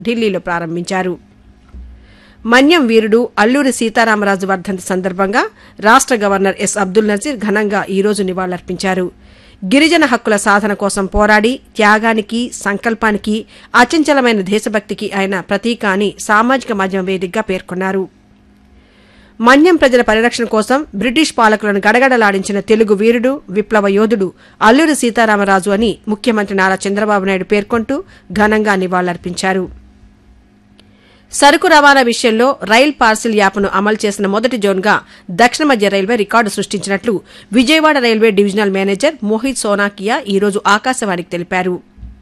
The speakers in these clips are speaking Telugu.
ఢిల్లీలో ప్రారంభించారు మన్యం వీరుడు అల్లూరి సీతారామరాజు వర్ధంతి సందర్భంగా రాష్ట గవర్నర్ ఎస్ అబ్దుల్ నజీర్ ఘనంగా ఈ రోజు నివాళులర్పించారు గిరిజన హక్కుల సాధన కోసం పోరాడి త్యాగానికి సంకల్పానికి అచంచలమైన దేశభక్తికి ఆయన ప్రతీక అని సామాజిక మాధ్యమ వేదికగా పేర్కొన్నారు మన్యం ప్రజల పరిరక్షణ కోసం బ్రిటిష్ పాలకులను గడగడలాడించిన తెలుగు వీరుడు విప్లవ యోధుడు అల్లూరి సీతారామరాజు అని ముఖ్యమంత్రి నారా చంద్రబాబు నాయుడు పేర్కొంటూ ఘనంగా నివాళులర్పించారు సరుకు రవాణా విషయంలో రైల్ పార్సిల్ యాప్ను అమలు చేసిన మొదటి జోన్గా దక్షిణ మధ్య రైల్వే రికార్డు సృష్టించినట్లు Vijayawada railway divisional manager Mohit Sonakia ఈ రోజు ఆకాశవాణికి తెలిపారు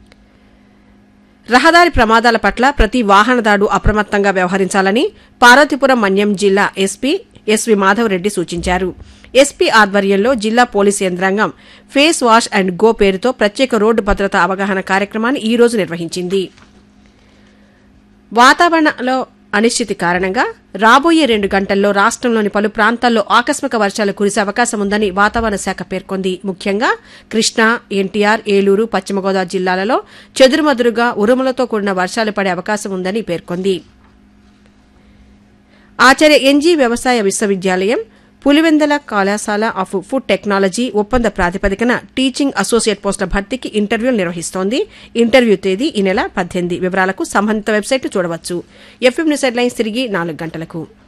రహదారి ప్రమాదాల పట్ల ప్రతి వాహనదారుడు అప్రమత్తంగా వ్యవహరించాలని పార్వతీపురం మన్యం జిల్లా ఎస్పీ ఎస్వి మాధవరెడ్డి సూచించారు ఎస్పీ ఆధ్వర్యంలో జిల్లా పోలీసు యంత్రాంగం ఫేస్ వాష్ అండ్ గో పేరుతో ప్రత్యేక రోడ్డు భద్రతా అవగాహన కార్యక్రమాన్ని ఈ రోజు నిర్వహించింది వాతావరణంలో అనిశ్చితి కారణంగా రాబోయే రెండు గంటల్లో రాష్టంలోని పలు ప్రాంతాల్లో ఆకస్మిక వర్షాలు కురిసే అవకాశం ఉందని వాతావరణ శాఖ పేర్కొంది ముఖ్యంగా కృష్ణా ఎన్టీఆర్ ఏలూరు పశ్చిమ గోదావరి జిల్లాలలో చెదురుమదురుగా ఉరుములతో కూడిన వర్షాలు పడే అవకాశం ఉందని పేర్కొంది ఆచార్య ఎన్జీ వ్యవసాయ విశ్వవిద్యాలయం పులివెందల కళాశాల ఆఫ్ ఫుడ్ టెక్నాలజీ ఒప్పంద ప్రాతిపదికన టీచింగ్ అసోసియేట్ పోస్టుల భర్తీకి ఇంటర్వ్యూలు నిర్వహిస్తోంది ఇంటర్వ్యూ తేదీ ఈ నెల పద్దెనిమిది వివరాలకు సంబంధిత వెబ్సైట్ చూడవచ్చు ఎఫ్ఎం న్యూస్ హెడ్లైన్స్ తిరిగి నాలుగు గంటలకు